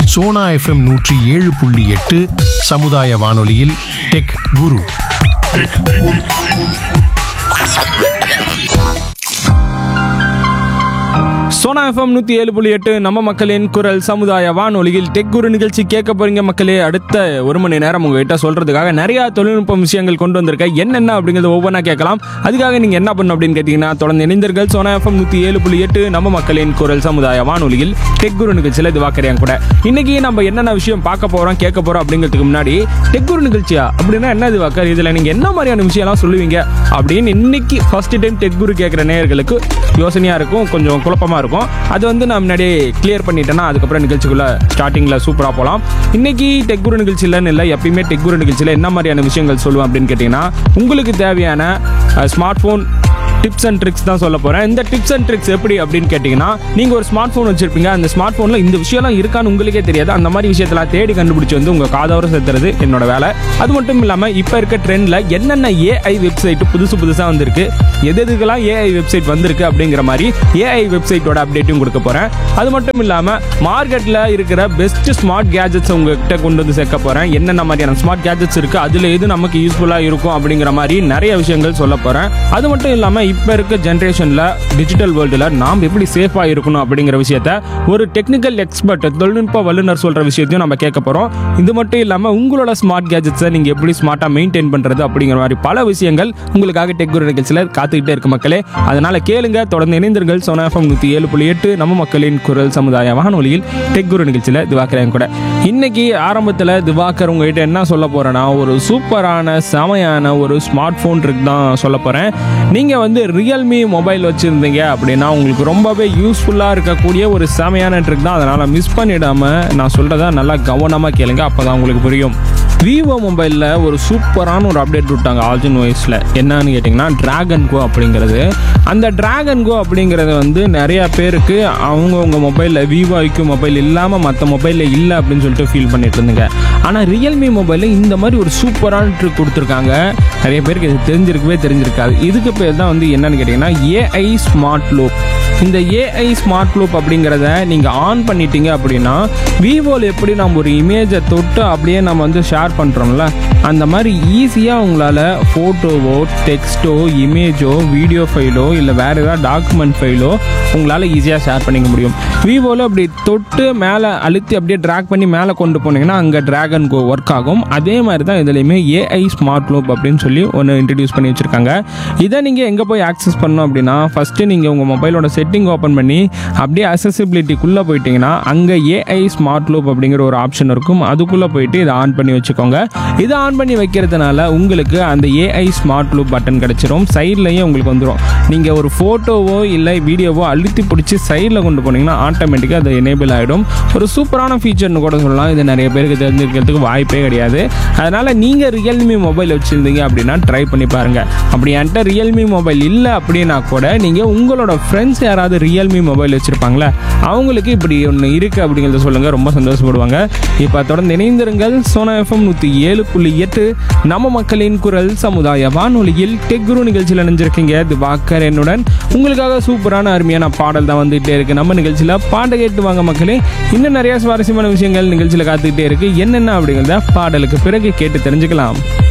Sona FM நூற்றி ஏழு புள்ளி எட்டு சமுதாய வானொலியில் டெக் குரு சோனா எஃப்எம் நூற்றி ஏழு புள்ளி எட்டு நம்ம மக்களின் குரல் சமுதாய வானொலியில் டெக் குரு நிகழ்ச்சி கேட்க போறீங்க மக்களே அடுத்த ஒரு மணி நேரம் உங்ககிட்ட சொல்றதுக்காக நிறைய தொழில்நுட்ப விஷயங்கள் கொண்டு வந்திருக்கேன் என்னென்ன அப்படிங்கிறத ஒவ்வொன்றா கேட்கலாம் அதுக்காக நீங்க என்ன பண்ணணும் அப்படின்னு கேட்டீங்கன்னா தொடர்ந்து இணைந்தர்கள் சோனா எஃப்எம் நூற்றி ஏழு புள்ளி எட்டு நம்ம மக்களின் குரல் சமுதாய வானொலியில் டெக் குரு நிகழ்ச்சியில் இது வாக்கறியாங்க கூட இன்னைக்கு நம்ம என்னென்ன விஷயம் பார்க்க போறோம் கேட்க போறோம் அப்படிங்கிறதுக்கு முன்னாடி டெக் குரு நிகழ்ச்சியா அப்படின்னா என்ன இது வாக்கர் இதுல நீங்க என்ன மாதிரியான விஷயம்லாம் சொல்லுவீங்க அப்படின்னு இன்னைக்கு ஃபர்ஸ்ட் டைம் டெக் குரு கேட்குற நேயர்களுக்கு யோசனையா இருக்கும் கொஞ்சம் குழப்பமா இருக்கும் அது வந்து நான் முன்னாடியே கிளியர் பண்ணிட்டேன்னா அதுக்கப்புறம் நிகழ்ச்சிக்குள்ள ஸ்டார்டிங்ல சூப்பரா போகலாம் இன்னைக்கு டெக் குரு நிகழ்ச்சியிலன்னு இல்லை எப்பயுமே டெக் குரு நிகழ்ச்சியில் என்ன மாதிரியான விஷயங்கள் சொல்லுவேன் அப்படின்னு கேட்டிங்கன்னா உங்களுக்கு தேவையான smart phone tips and tricks தான் சொல்ல போறேன் இந்த டிப்ஸ் அண்ட் ட்ரிக்ஸ் எப்படி அப்படின்னு கேட்டிங்கன்னா நீங்க ஒரு ஸ்மார்ட் ஃபோன் வச்சிருப்பீங்க அந்த ஸ்மார்ட் ஃபோன்ல இந்த விஷயம்லாம் இருக்கான்னு உங்களுக்கே தெரியாது அந்த மாதிரி விஷயத்தெல்லாம் தேடி கண்டுபிடிச்சு வந்து உங்க காதோர சேர்த்துறது என்னோட வேலை அது மட்டும் இல்லாம இப்ப இருக்க ட்ரெண்ட்ல என்னென்ன ஏஐ வெப்சைட் புதுசு புதுசா வந்திருக்கு எது எதுக்கெல்லாம் ஏஐ வெப்சைட் வந்திருக்கு அப்படிங்கிற மாதிரி ஏஐ வெப்சைட்டோட அப்டேட்டும் கொடுக்க போறேன் அது மட்டும் இல்லாம மார்க்கெட்ல இருக்கிற பெஸ்ட் ஸ்மார்ட் கேஜெட்ஸ் உங்ககிட்ட கொண்டு வந்து சேர்க்க போறேன் என்னென்ன மாதிரியான ஸ்மார்ட் கேஜெட்ஸ் இருக்கு அதுல எது நமக்கு யூஸ்ஃபுல்லா இருக்கும் அப்படிங்கிற மாதிரி நிறைய விஷயங்கள் சொல்ல போறேன் அது மட்டும் இல்லாம இப்ப இருக்க ஜென்ரேஷன்ல டிஜிட்டல் வேர்ல்டுல நாம் எப்படி சேஃபா இருக்கணும் அப்படிங்கிற விஷயத்த ஒரு டெக்னிக்கல் எக்ஸ்பர்ட் தொழில்நுட்ப வல்லுநர் சொல்ற விஷயத்தையும் நம்ம கேட்க போறோம் இது மட்டும் இல்லாம உங்களோட ஸ்மார்ட் கேஜெட்ஸை நீங்க எப்படி ஸ்மார்ட்டா மெயின்டைன் பண்றது அப்படிங்கிற மாதிரி பல விஷயங்கள் உங்களுக்காக டெக் குரு நிகழ்ச்சியில காத்துக்கிட்டே இருக்கு மக்களே அதனால கேளுங்க தொடர்ந்து இணைந்தீர்கள் சோனா எஃப்எம் நூத்தி ஏழு புள்ளி எட்டு நம்ம மக்களின் குரல் சமுதாய வானொலியில் டெக் குரு நிகழ்ச்சியில திவாக்கரன் கூட இன்னைக்கு ஆரம்பத்துல திவாகர் உங்ககிட்ட என்ன சொல்ல போறேன்னா ஒரு சூப்பரான செமையான ஒரு ஸ்மார்ட் ஃபோன் ட்ரிக் தான் சொல்ல போறேன் நீங்க வந்து ரியல்மி மொபைல் வச்சிருந்தீங்க அப்படின்னா உங்களுக்கு ரொம்பவே யூஸ்ஃபுல்லா இருக்கக்கூடிய ஒரு செமையான ட்ரிக் தான் அதனால மிஸ் பண்ணிடாம நான் சொல்றத நல்லா கவனமா கேளுங்க அப்பதான் உங்களுக்கு புரியும் விவோ மொபைலில் ஒரு சூப்பரான ஒரு அப்டேட் விட்டாங்க ஆல்ஜின் வாய்ஸில் என்னன்னு கேட்டிங்கன்னா டிராகன் கோ அப்படிங்கிறது அந்த டிராகன் கோ அப்படிங்கிறது வந்து நிறையா பேருக்கு அவங்கவுங்க மொபைலில் விவோ ஐக்யூ மொபைல் இல்லாமல் மற்ற மொபைலில் இல்லை அப்படின்னு சொல்லிட்டு ஃபீல் பண்ணிட்டு இருந்துங்க ஆனால் ரியல்மி மொபைலில் இந்த மாதிரி ஒரு சூப்பரான ட்ரிக் கொடுத்துருக்காங்க நிறைய பேருக்கு இது தெரிஞ்சிருக்கவே தெரிஞ்சிருக்காது இதுக்கு பேர் தான் வந்து என்னன்னு கேட்டிங்கன்னா ஏஐ ஸ்மார்ட் லூப் இந்த ஏஐ ஸ்மார்ட் லூப் அப்படிங்கிறத நீங்கள் ஆன் பண்ணிட்டீங்க அப்படின்னா விவோவில் எப்படி நம்ம ஒரு இமேஜை தொட்டு அப்படியே நம்ம வந்து ஷேர் பண்ணுறோம்ல அந்த மாதிரி ஈஸியாக உங்களால் ஃபோட்டோவோ டெக்ஸ்ட்டோ இமேஜோ வீடியோ ஃபைலோ இல்லை வேறு ஏதாவது டாக்குமெண்ட் ஃபைலோ உங்களால் ஈஸியாக ஷேர் பண்ணிக்க முடியும் விவோவில் அப்படி தொட்டு மேலே அழுத்தி அப்படியே ட்ராக் பண்ணி மேலே கொண்டு போனீங்கன்னா அங்கே ட்ராகன் கோ ஒர்க் ஆகும் அதே மாதிரி தான் இதுலேயுமே ஏஐ ஸ்மார்ட் லூப் அப்படின்னு சொல்லி ஒன்று இன்ட்ரடியூஸ் பண்ணி வச்சுருக்காங்க இதை நீங்கள் எங்கே போய் ஆக்சஸ் பண்ணணும் அப்படின்னா ஃபஸ்ட்டு நீங்கள் உங்கள் மொபைலோட செட்டிங் ஓப்பன் பண்ணி அப்படியே அசசிபிலிட்டிக்குள்ளே போயிட்டீங்கன்னா அங்கே ஏஐ ஸ்மார்ட் லூப் அப்படிங்கிற ஒரு ஆப்ஷன் இருக்கும் அதுக்குள்ளே போயிட்டு இதை ஆன் பண்ணி வச்சுக்கோங்க இதை ஆன் பண்ணி வைக்கிறதுனால உங்களுக்கு அந்த ஏஐ ஸ்மார்ட் லூப் பட்டன் கிடச்சிரும் சைட்லேயும் உங்களுக்கு வந்துடும் நீங்கள் ஒரு ஃபோட்டோவோ இல்லை வீடியோவோ அழுத்தி பிடிச்சி சைடில் கொண்டு போனீங்கன்னா ஆட்டோமேட்டிக்காக அது எனேபிள் ஆகிடும் ஒரு சூப்பரான ஃபீச்சர்னு கூட சொல்லலாம் இது நிறைய பேருக்கு தெரிஞ்சிருக்கிறதுக்கு வாய்ப்பே கிடையாது அதனால் நீங்கள் ரியல்மி மொபைல் வச்சுருந்தீங்க அப்படின்னா ட்ரை பண்ணி பாருங்கள் அப்படி என்கிட்ட ரியல்மி மொபைல் இல்லை அப்படின்னா கூட நீங்கள் உங்களோட ஃப்ரெண்ட்ஸ் யாராவது ரியல்மி மொபைல் வச்சுருப்பாங்களே அவங்களுக்கு இப்படி ஒன்று இருக்குது அப்படிங்கிறத சொல்லுங்கள் ரொம்ப சந்தோஷப்படுவாங்க இப்போ தொடர்ந்து இணைந்திருங்கள் சோனா எஃப்எம் நூற்றி ஏழு புள்ளி எட்டு நம்ம மக்களின் குரல் சமுதாய வானொலியில் டெக் குரு நிகழ்ச்சியில் நினைஞ்சிருக்கீங்க இது வாக்கர் என்னுடன் உங்களுக்காக சூப்பரான அருமையான பாடல் தான் வந்துகிட்டே இருக்கு நம்ம நிகழ்ச்சியில் பாட்டை கேட்டு வாங்க மக்களே இன்னும் நிறைய சுவாரஸ்யமான விஷயங்கள் நிகழ்ச்சியில் காத்துக்கிட்டே இருக்கு என்னென்ன அப்படிங்கிறத பாடலுக்கு பிறகு கேட்டு தெரிஞ்சுக்கலாம்